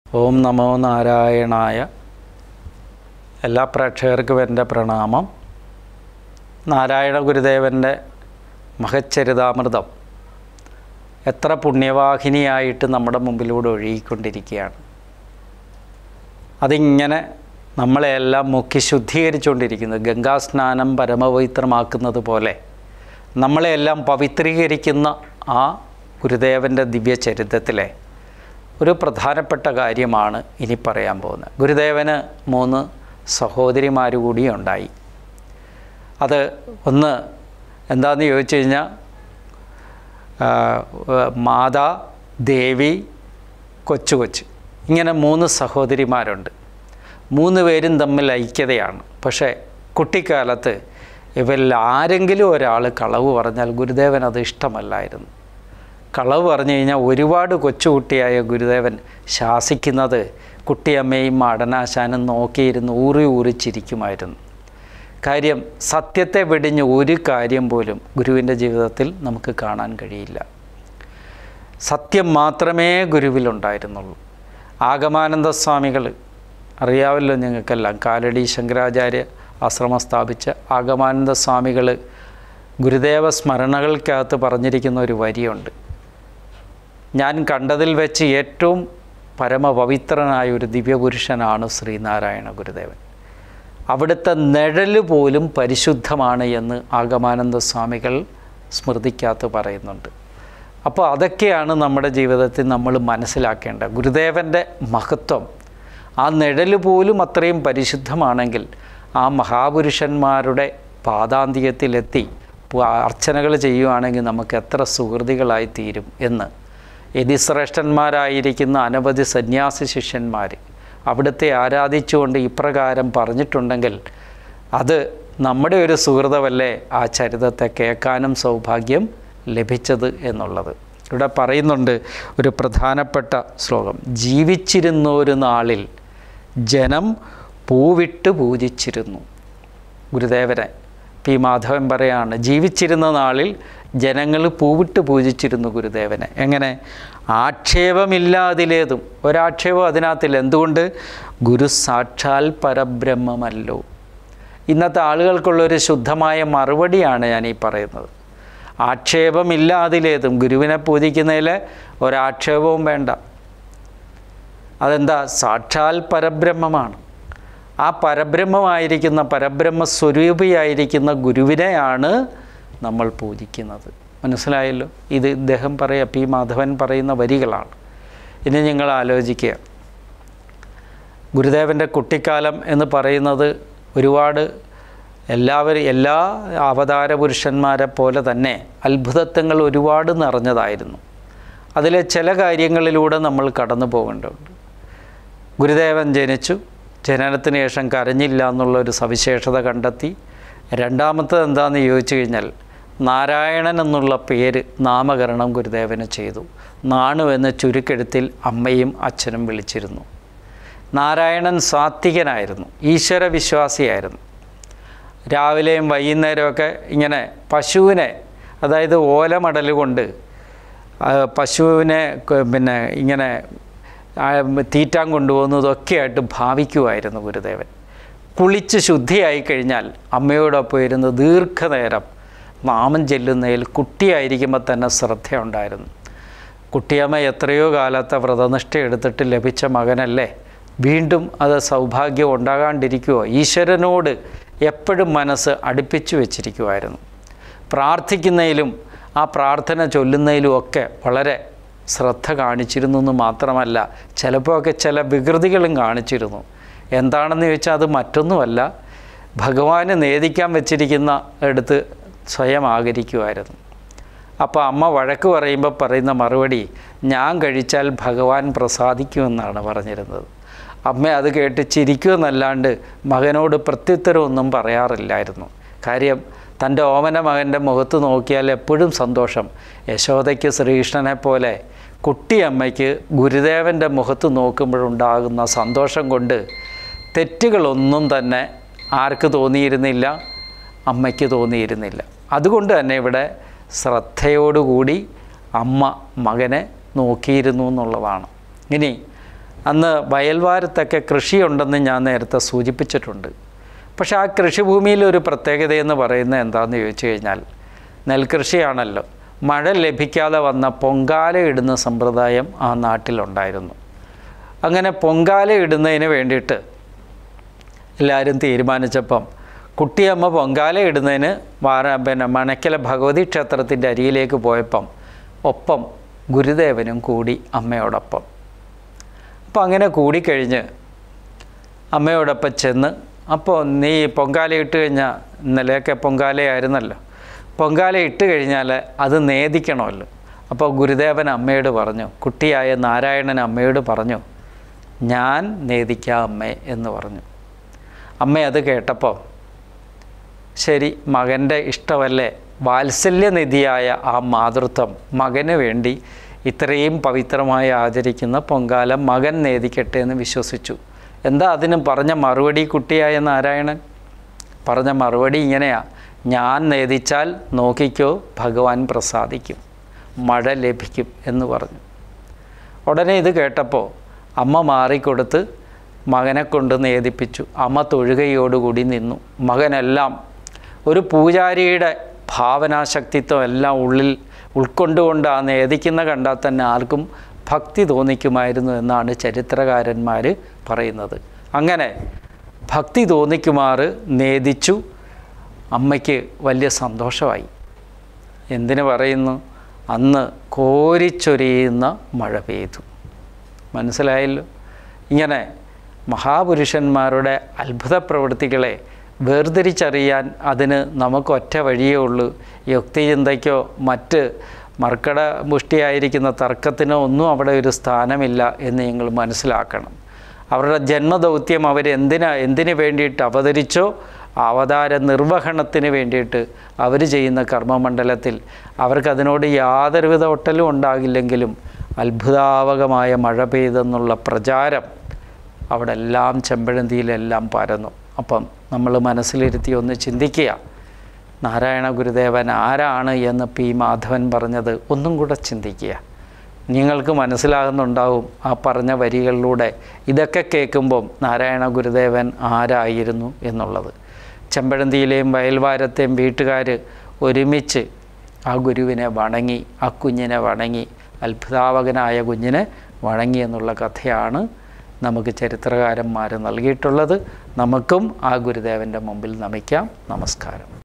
ഓം നമോ നാരായണായ എല്ലാ പ്രേക്ഷകർക്കും എൻ്റെ പ്രണാമം നാരായണ ഗുരുദേവൻ്റെ മഹച്ചരിതാമൃതം എത്ര പുണ്യവാഹിനിയായിട്ട് നമ്മുടെ മുമ്പിലൂടെ ഒഴുകിക്കൊണ്ടിരിക്കുകയാണ് അതിങ്ങനെ നമ്മളെല്ലാം മുക്കി ശുദ്ധീകരിച്ചുകൊണ്ടിരിക്കുന്നത് ഗംഗാസ്നാനം പരമപവിത്രമാക്കുന്നത് പോലെ നമ്മളെല്ലാം പവിത്രീകരിക്കുന്ന ആ ഗുരുദേവൻ്റെ ദിവ്യചരിത്രത്തിലെ ഒരു പ്രധാനപ്പെട്ട കാര്യമാണ് ഇനി പറയാൻ പോകുന്നത് ഗുരുദേവന് മൂന്ന് സഹോദരിമാർ കൂടി ഉണ്ടായി അത് ഒന്ന് എന്താണെന്ന് ചോദിച്ചു കഴിഞ്ഞാൽ ആ, മാതാ ദേവി കൊച്ചു കൊച്ച് ഇങ്ങനെ മൂന്ന് സഹോദരിമാരുണ്ട് മൂന്ന് പേരും തമ്മിൽ ഐക്യതയാണ് പക്ഷേ കുട്ടിക്കാലത്ത് ഇവരിൽ ആരെങ്കിലും ഒരാൾ കളവ് പറഞ്ഞാൽ ഗുരുദേവൻ അത് ഇഷ്ടമല്ലായിരുന്നു കളവ് പറഞ്ഞു കഴിഞ്ഞാൽ ഒരുപാട് കൊച്ചുകുട്ടിയായ ഗുരുദേവൻ ശാസിക്കുന്നത് കുട്ടിയമ്മയും മാടനാശാനും നോക്കിയിരുന്ന് ഊറി ഊറി ചിരിക്കുമായിരുന്നു കാര്യം സത്യത്തെ വെടിഞ്ഞ് ഒരു കാര്യം പോലും ഗുരുവിൻ്റെ ജീവിതത്തിൽ നമുക്ക് കാണാൻ കഴിയില്ല സത്യം മാത്രമേ ഗുരുവിലുണ്ടായിരുന്നുള്ളൂ ആഗമാനന്ദ സ്വാമികൾ അറിയാമല്ലോ നിങ്ങൾക്കെല്ലാം കാലടി ശങ്കരാചാര്യ ആശ്രമം സ്ഥാപിച്ച ആഗമാനന്ദ സ്വാമികൾ ഗുരുദേവ സ്മരണകൾക്കകത്ത് പറഞ്ഞിരിക്കുന്ന ഒരു വരിയുണ്ട് ഞാൻ കണ്ടതിൽ വെച്ച് ഏറ്റവും പരമപവിത്രനായ ഒരു ദിവ്യപുരുഷനാണ് ശ്രീനാരായണ ഗുരുദേവൻ അവിടുത്തെ നിഴൽ പോലും പരിശുദ്ധമാണ് എന്ന് ആഗമാനന്ദ സ്വാമികൾ സ്മൃതിക്കകത്ത് പറയുന്നുണ്ട് അപ്പോൾ അതൊക്കെയാണ് നമ്മുടെ ജീവിതത്തിൽ നമ്മൾ മനസ്സിലാക്കേണ്ടത് ഗുരുദേവൻ്റെ മഹത്വം ആ നിഴൽ പോലും അത്രയും പരിശുദ്ധമാണെങ്കിൽ ആ മഹാപുരുഷന്മാരുടെ പാദാന്ത്യത്തിലെത്തി പു- അർച്ചനകൾ ചെയ്യുവാണെങ്കിൽ നമുക്ക് എത്ര സുഹൃതികളായി തീരും എന്ന് യതിശ്രേഷ്ഠന്മാരായിരിക്കുന്ന അനവധി സന്യാസി ശിഷ്യന്മാർ അവിടുത്തെ ആരാധിച്ചുകൊണ്ട് ഇപ്രകാരം പറഞ്ഞിട്ടുണ്ടെങ്കിൽ അത് നമ്മുടെ ഒരു സുഹൃതമല്ലേ ആ ചരിതത്തെ കേൾക്കാനും സൗഭാഗ്യം ലഭിച്ചത് എന്നുള്ളത് ഇവിടെ പറയുന്നുണ്ട് ഒരു പ്രധാനപ്പെട്ട ശ്ലോകം ജീവിച്ചിരുന്ന ഒരു നാളിൽ ജനം പൂവിട്ട് പൂജിച്ചിരുന്നു ഗുരുദേവനെ പി മാധവൻ പറയാണ് ജീവിച്ചിരുന്ന നാളിൽ ജനങ്ങൾ പൂവിട്ട് പൂജിച്ചിരുന്നു ഗുരുദേവനെ എങ്ങനെ ആക്ഷേപമില്ലാതിലേതും ഒരാക്ഷേപം അതിനകത്തില്ല എന്തുകൊണ്ട് ഗുരു സാക്ഷാൽ പരബ്രഹ്മമല്ലോ ഇന്നത്തെ ആളുകൾക്കുള്ളൊരു ശുദ്ധമായ മറുപടിയാണ് ഞാൻ ഈ പറയുന്നത് ആക്ഷേപമില്ലാതിലേതും ഗുരുവിനെ പൂജിക്കുന്നതിൽ ഒരാക്ഷേപവും വേണ്ട അതെന്താ സാക്ഷാൽ പരബ്രഹ്മമാണ് ആ പരബ്രഹ്മമായിരിക്കുന്ന പരബ്രഹ്മ സ്വരൂപിയായിരിക്കുന്ന ഗുരുവിനെയാണ് നമ്മൾ പൂജിക്കുന്നത് മനസ്സിലായല്ലോ ഇത് ഇദ്ദേഹം പറയുക പി മാധവൻ പറയുന്ന വരികളാണ് ഇനി നിങ്ങൾ ആലോചിക്കുക ഗുരുദേവൻ്റെ കുട്ടിക്കാലം എന്ന് പറയുന്നത് ഒരുപാട് എല്ലാവരും എല്ലാ അവതാര പുരുഷന്മാരെ പോലെ തന്നെ അത്ഭുതത്വങ്ങൾ ഒരുപാട് നിറഞ്ഞതായിരുന്നു അതിലെ ചില കാര്യങ്ങളിലൂടെ നമ്മൾ കടന്നു പോകേണ്ടതുണ്ട് ഗുരുദേവൻ ജനിച്ചു ജനനത്തിന് ശേഷം കരഞ്ഞില്ല എന്നുള്ളൊരു സവിശേഷത കണ്ടെത്തി രണ്ടാമത്തത് എന്താണെന്ന് ചോദിച്ചു കഴിഞ്ഞാൽ നാരായണൻ എന്നുള്ള പേര് നാമകരണം ഗുരുദേവന് ചെയ്തു നാണു എന്ന ചുരുക്കെഴുത്തിൽ അമ്മയും അച്ഛനും വിളിച്ചിരുന്നു നാരായണൻ സാത്വികനായിരുന്നു ഈശ്വര വിശ്വാസിയായിരുന്നു രാവിലെയും വൈകുന്നേരമൊക്കെ ഇങ്ങനെ പശുവിനെ അതായത് ഓലമടൽ കൊണ്ട് ആ, പശുവിനെ ക- പിന്നെ ഇങ്ങനെ ആ, തീറ്റാൻ കൊണ്ടുപോകുന്നതൊക്കെയായിട്ട് ഭാവിക്കുമായിരുന്നു ഗുരുദേവൻ കുളിച്ച് ശുദ്ധിയായി കഴിഞ്ഞാൽ അമ്മയോടൊപ്പം ഇരുന്ന് ദീർഘനേരം നാമം ചെല്ലുന്നതിൽ കുട്ടിയായിരിക്കുമ്പോൾ തന്നെ ശ്രദ്ധയുണ്ടായിരുന്നു കുട്ടിയമ്മ എത്രയോ കാലത്തെ വ്രതനിഷ്ഠ എടുത്തിട്ട് ലഭിച്ച മകനല്ലേ വീണ്ടും അത് സൗഭാഗ്യം ഉണ്ടാകാണ്ടിരിക്കുമോ ഈശ്വരനോട് എപ്പോഴും മനസ്സ് അടുപ്പിച്ചു വെച്ചിരിക്കുമായിരുന്നു പ്രാർത്ഥിക്കുന്നതിലും ആ പ്രാർത്ഥന ചൊല്ലുന്നതിലും ഒക്കെ വളരെ ശ്രദ്ധ കാണിച്ചിരുന്നു എന്ന് മാത്രമല്ല ചിലപ്പോഴൊക്കെ ചില വികൃതികളും കാണിച്ചിരുന്നു എന്താണെന്ന് ചോദിച്ചാൽ അത് മറ്റൊന്നുമല്ല ഭഗവാന് നേദിക്കാൻ വെച്ചിരിക്കുന്ന എടുത്ത് സ്വയം ആകരിക്കുമായിരുന്നു അപ്പോൾ അമ്മ വഴക്ക് പറയുമ്പോൾ പറയുന്ന മറുപടി ഞാൻ കഴിച്ചാൽ ഭഗവാൻ പ്രസാദിക്കുമെന്നാണ് പറഞ്ഞിരുന്നത് അമ്മ അത് കേട്ട് ചിരിക്കുമെന്നല്ലാണ്ട് മകനോട് പ്രത്യുത്തരമൊന്നും പറയാറില്ലായിരുന്നു കാര്യം തൻ്റെ ഓമന മകൻ്റെ മുഖത്ത് നോക്കിയാൽ എപ്പോഴും സന്തോഷം യശോദയ്ക്ക് ശ്രീകൃഷ്ണനെ പോലെ കുട്ടിയമ്മയ്ക്ക് ഗുരുദേവൻ്റെ മുഖത്ത് നോക്കുമ്പോഴുണ്ടാകുന്ന സന്തോഷം കൊണ്ട് തെറ്റുകളൊന്നും തന്നെ ആർക്ക് തോന്നിയിരുന്നില്ല അമ്മയ്ക്ക് തോന്നിയിരുന്നില്ല അതുകൊണ്ട് തന്നെ ഇവിടെ ശ്രദ്ധയോടുകൂടി അമ്മ മകനെ നോക്കിയിരുന്നു എന്നുള്ളതാണ് ഇനി അന്ന് വയൽവാരത്തൊക്കെ കൃഷിയുണ്ടെന്ന് ഞാൻ നേരത്തെ സൂചിപ്പിച്ചിട്ടുണ്ട് പക്ഷേ ആ കൃഷിഭൂമിയിൽ ഒരു പ്രത്യേകതയെന്ന് പറയുന്നത് എന്താണെന്ന് ചോദിച്ചു കഴിഞ്ഞാൽ നെൽകൃഷിയാണല്ലോ മഴ ലഭിക്കാതെ വന്ന പൊങ്കാല ഇടുന്ന സമ്പ്രദായം ആ നാട്ടിലുണ്ടായിരുന്നു അങ്ങനെ പൊങ്കാല ഇടുന്നതിന് വേണ്ടിയിട്ട് എല്ലാവരും തീരുമാനിച്ചപ്പം കുട്ടിയമ്മ പൊങ്കാല ഇടുന്നതിന് വാര പിന്നെ മണക്കല ഭഗവതി ക്ഷേത്രത്തിൻ്റെ അരിയിലേക്ക് പോയപ്പം ഒപ്പം ഗുരുദേവനും കൂടി അമ്മയോടൊപ്പം അപ്പോൾ അങ്ങനെ കൂടിക്കഴിഞ്ഞ് അമ്മയോടൊപ്പം ചെന്ന് അപ്പോൾ നീ പൊങ്കാല ഇട്ട് കഴിഞ്ഞാൽ ഇന്നലെയൊക്കെ പൊങ്കാലയായിരുന്നല്ലോ പൊങ്കാല ഇട്ട് കഴിഞ്ഞാൽ അത് നേദിക്കണമല്ലോ അപ്പോൾ ഗുരുദേവൻ അമ്മയോട് പറഞ്ഞു കുട്ടിയായ നാരായണൻ അമ്മയോട് പറഞ്ഞു ഞാൻ നേദിക്കാം അമ്മേ എന്ന് പറഞ്ഞു അമ്മ അത് കേട്ടപ്പോൾ ശരി മകൻ്റെ ഇഷ്ടമല്ലേ വാത്സല്യനിധിയായ ആ മാതൃത്വം മകന് വേണ്ടി ഇത്രയും പവിത്രമായി ആചരിക്കുന്ന പൊങ്കാല മകൻ നേദിക്കട്ടെ എന്ന് വിശ്വസിച്ചു എന്താ അതിന് പറഞ്ഞ മറുപടി കുട്ടിയായ നാരായണൻ പറഞ്ഞ മറുപടി ഇങ്ങനെയാ ഞാൻ നേദിച്ചാൽ നോക്കിക്കോ ഭഗവാൻ പ്രസാദിക്കും മഴ ലഭിക്കും എന്ന് പറഞ്ഞു ഉടനെ ഇത് കേട്ടപ്പോൾ അമ്മ മാറിക്കൊടുത്ത് മകനെ കൊണ്ട് നേദിപ്പിച്ചു അമ്മ തൊഴുകയോടുകൂടി നിന്നു മകനെല്ലാം ഒരു പൂജാരിയുടെ ഭാവനാശക്തിത്വം എല്ലാം ഉള്ളിൽ ഉൾക്കൊണ്ടുകൊണ്ട് ആ നേദിക്കുന്ന കണ്ടാൽ തന്നെ ആർക്കും ഭക്തി തോന്നിക്കുമായിരുന്നു എന്നാണ് ചരിത്രകാരന്മാർ പറയുന്നത് അങ്ങനെ ഭക്തി തോന്നിക്കുമാറ് നേദിച്ചു അമ്മയ്ക്ക് വലിയ സന്തോഷമായി എന്തിനു പറയുന്നു അന്ന് കോരിച്ചൊരിയുന്ന മഴ പെയ്തു മനസ്സിലായല്ലോ ഇങ്ങനെ മഹാപുരുഷന്മാരുടെ അത്ഭുത പ്രവൃത്തികളെ വേർതിരിച്ചറിയാൻ അതിന് നമുക്ക് ഒറ്റ വഴിയേ ഉള്ളൂ യുക്തിചിന്തയ്ക്കോ മറ്റ് മർക്കട മുഷ്ടിയായിരിക്കുന്ന തർക്കത്തിനോ ഒന്നും അവിടെ ഒരു സ്ഥാനമില്ല എന്ന് നിങ്ങൾ മനസ്സിലാക്കണം അവരുടെ ജന്മദൗത്യം അവരെന്തിനാ എന്തിനു വേണ്ടിയിട്ട് അവതരിച്ചോ അവതാര നിർവഹണത്തിന് വേണ്ടിയിട്ട് അവർ ചെയ്യുന്ന കർമ്മമണ്ഡലത്തിൽ അവർക്കതിനോട് യാതൊരുവിധ ഒട്ടലും ഉണ്ടാകില്ലെങ്കിലും അത്ഭുതാവകമായ മഴ പെയ്തെന്നുള്ള പ്രചാരം അവിടെ എല്ലാം ചെമ്പഴന്തിയിലെല്ലാം പരന്നു അപ്പം നമ്മൾ മനസ്സിലിരുത്തി ഒന്ന് ചിന്തിക്കുക നാരായണ ഗുരുദേവൻ ആരാണ് എന്ന് പി മാധവൻ പറഞ്ഞത് ഒന്നും കൂടെ ചിന്തിക്കുക നിങ്ങൾക്ക് മനസ്സിലാകുന്നുണ്ടാവും ആ പറഞ്ഞ വരികളിലൂടെ ഇതൊക്കെ കേൾക്കുമ്പം നാരായണ ഗുരുദേവൻ ആരായിരുന്നു എന്നുള്ളത് ചെമ്പഴന്തിയിലെയും വയൽവാരത്തെയും വീട്ടുകാർ ഒരുമിച്ച് ആ ഗുരുവിനെ വണങ്ങി ആ കുഞ്ഞിനെ വണങ്ങി അത്ഭുതാവകനായ കുഞ്ഞിനെ വണങ്ങി എന്നുള്ള കഥയാണ് നമുക്ക് ചരിത്രകാരന്മാർ നൽകിയിട്ടുള്ളത് നമുക്കും ആ ഗുരുദേവൻ്റെ മുമ്പിൽ നമിക്കാം നമസ്കാരം